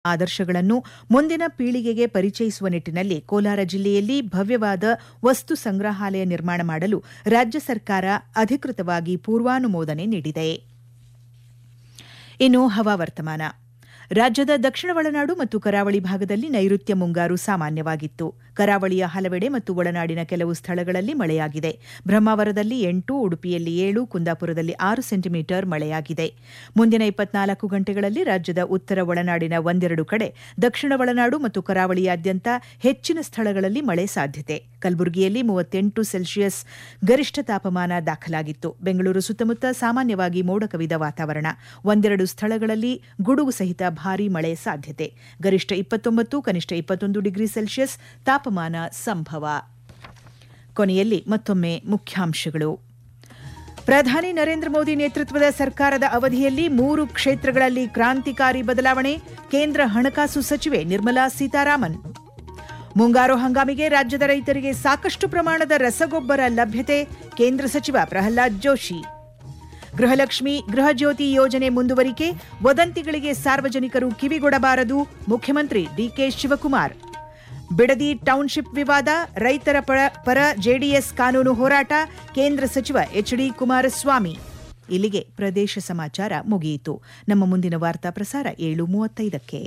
ಆದರ್ಶಗಳನ್ನು ಮುಂದಿನ ಪೀಳಿಗೆಗೆ ಪರಿಚಯಿಸುವ ನಿಟ್ಟಿನಲ್ಲಿ ಕೋಲಾರ ಜಿಲ್ಲೆಯಲ್ಲಿ ಭವ್ಯವಾದ ವಸ್ತು ಸಂಗ್ರಹಾಲಯ ನಿರ್ಮಾಣ ಮಾಡಲು ರಾಜ್ಯ ಸರ್ಕಾರ ಅಧಿಕೃತವಾಗಿ ಪೂರ್ವಾನುಮೋದನೆ ನೀಡಿದೆ ಇನ್ನು ಹವಾವರ್ತಮಾನ ರಾಜ್ಯದ ದಕ್ಷಿಣ ಒಳನಾಡು ಮತ್ತು ಕರಾವಳಿ ಭಾಗದಲ್ಲಿ ನೈಋತ್ಯ ಮುಂಗಾರು ಸಾಮಾನ್ಯವಾಗಿತ್ತು ಕರಾವಳಿಯ ಹಲವೆಡೆ ಮತ್ತು ಒಳನಾಡಿನ ಕೆಲವು ಸ್ಥಳಗಳಲ್ಲಿ ಮಳೆಯಾಗಿದೆ ಬ್ರಹ್ಮಾವರದಲ್ಲಿ ಎಂಟು ಉಡುಪಿಯಲ್ಲಿ ಏಳು ಕುಂದಾಪುರದಲ್ಲಿ ಆರು ಸೆಂಟಿಮೀಟರ್ ಮಳೆಯಾಗಿದೆ ಮುಂದಿನ ಇಪ್ಪತ್ನಾಲ್ಕು ಗಂಟೆಗಳಲ್ಲಿ ರಾಜ್ಯದ ಉತ್ತರ ಒಳನಾಡಿನ ಒಂದೆರಡು ಕಡೆ ದಕ್ಷಿಣ ಒಳನಾಡು ಮತ್ತು ಕರಾವಳಿಯಾದ್ಯಂತ ಹೆಚ್ಚಿನ ಸ್ಥಳಗಳಲ್ಲಿ ಮಳೆ ಸಾಧ್ಯತೆ ಕಲಬುರಗಿಯಲ್ಲಿ ಮೂವತ್ತೆಂಟು ಸೆಲ್ಸಿಯಸ್ ಗರಿಷ್ಠ ತಾಪಮಾನ ದಾಖಲಾಗಿತ್ತು ಬೆಂಗಳೂರು ಸುತ್ತಮುತ್ತ ಸಾಮಾನ್ಯವಾಗಿ ಮೋಡ ಕವಿದ ವಾತಾವರಣ ಒಂದೆರಡು ಸ್ಥಳಗಳಲ್ಲಿ ಗುಡುಗು ಸಹಿತ ಭಾರೀ ಮಳೆ ಸಾಧ್ಯತೆ ಗರಿಷ್ಠ ಇಪ್ಪತ್ತೊಂಬತ್ತು ಕನಿಷ್ಠ ಇಪ್ಪತ್ತೊಂದು ಡಿಗ್ರಿ ಸೆಲ್ಸಿಯಸ್ ತಾಪಮಾನ ಸಂಭವ ಕೊನೆಯಲ್ಲಿ ಮತ್ತೊಮ್ಮೆ ಮುಖ್ಯಾಂಶಗಳು ಪ್ರಧಾನಿ ನರೇಂದ್ರ ಮೋದಿ ನೇತೃತ್ವದ ಸರ್ಕಾರದ ಅವಧಿಯಲ್ಲಿ ಮೂರು ಕ್ಷೇತ್ರಗಳಲ್ಲಿ ಕ್ರಾಂತಿಕಾರಿ ಬದಲಾವಣೆ ಕೇಂದ್ರ ಹಣಕಾಸು ಸಚಿವೆ ನಿರ್ಮಲಾ ಸೀತಾರಾಮನ್ ಮುಂಗಾರು ಹಂಗಾಮಿಗೆ ರಾಜ್ಯದ ರೈತರಿಗೆ ಸಾಕಷ್ಟು ಪ್ರಮಾಣದ ರಸಗೊಬ್ಬರ ಲಭ್ಯತೆ ಕೇಂದ್ರ ಸಚಿವ ಪ್ರಹ್ಲಾದ್ ಜೋಶಿ ಗೃಹಲಕ್ಷ್ಮಿ ಗೃಹಜ್ಯೋತಿ ಯೋಜನೆ ಮುಂದುವರಿಕೆ ವದಂತಿಗಳಿಗೆ ಸಾರ್ವಜನಿಕರು ಕಿವಿಗೊಡಬಾರದು ಮುಖ್ಯಮಂತ್ರಿ ಡಿಕೆ ಶಿವಕುಮಾರ್ ಬಿಡದಿ ಟೌನ್ಶಿಪ್ ವಿವಾದ ರೈತರ ಪರ ಜೆಡಿಎಸ್ ಕಾನೂನು ಹೋರಾಟ ಕೇಂದ್ರ ಸಚಿವ ಎಚ್ಡಿ ಕುಮಾರಸ್ವಾಮಿ ಇಲ್ಲಿಗೆ ಪ್ರದೇಶ ಸಮಾಚಾರ ಮುಗಿಯಿತು ನಮ್ಮ ಮುಂದಿನ ವಾರ್ತಾ ಪ್ರಸಾರ ಏಳು ಮೂವತ್ತೈದಕ್ಕೆ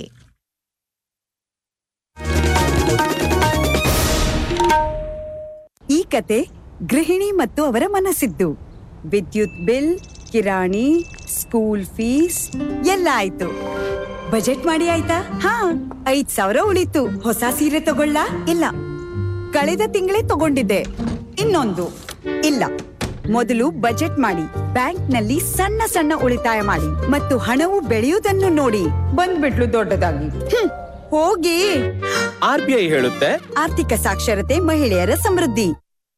ಈ ಕತೆ ಗೃಹಿಣಿ ಮತ್ತು ಅವರ ಮನಸ್ಸಿದ್ದು ವಿದ್ಯುತ್ ಬಿಲ್ ಕಿರಾಣಿ ಸ್ಕೂಲ್ ಫೀಸ್ ಎಲ್ಲ ಆಯ್ತು ಬಜೆಟ್ ಮಾಡಿ ಆಯ್ತಾ ಹಾ ಐದ್ ಸಾವಿರ ಉಳಿತು ಹೊಸ ಸೀರೆ ತಗೊಳ್ಳ ಇಲ್ಲ ಕಳೆದ ತಿಂಗಳೇ ತಗೊಂಡಿದ್ದೆ ಇನ್ನೊಂದು ಇಲ್ಲ ಮೊದಲು ಬಜೆಟ್ ಮಾಡಿ ಬ್ಯಾಂಕ್ನಲ್ಲಿ ಸಣ್ಣ ಸಣ್ಣ ಉಳಿತಾಯ ಮಾಡಿ ಮತ್ತು ಹಣವು ಬೆಳೆಯುವುದನ್ನು ನೋಡಿ ಬಂದ್ಬಿಟ್ಲು ದೊಡ್ಡದಾಗಿ ಹ್ಮ್, ಹೋಗಿ ಆರ್ ಬಿ ಐ ಹೇಳುತ್ತೆ ಆರ್ಥಿಕ ಸಾಕ್ಷರತೆ ಮಹಿಳೆಯರ ಸಮೃದ್ಧಿ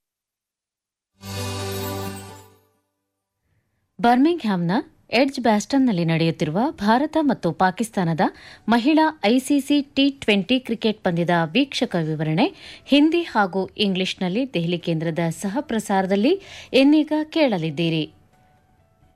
ಬರ್ಮಿಂಗ್ಹ್ಯಾಮ್ನ ಎಡ್ಜ್ ಬ್ಯಾಸ್ಟನ್ನಲ್ಲಿ ನಡೆಯುತ್ತಿರುವ ಭಾರತ ಮತ್ತು ಪಾಕಿಸ್ತಾನದ ಮಹಿಳಾ ಐಸಿಸಿ ಟಿ ಟ್ವೆಂಟಿ ಕ್ರಿಕೆಟ್ ಪಂದ್ಯದ ವೀಕ್ಷಕ ವಿವರಣೆ ಹಿಂದಿ ಹಾಗೂ ಇಂಗ್ಲಿಷ್ನಲ್ಲಿ ದೆಹಲಿ ಕೇಂದ್ರದ ಸಹ ಪ್ರಸಾರದಲ್ಲಿ ಇನ್ನೀಗ ಕೇಳಲಿದ್ದೀರಿ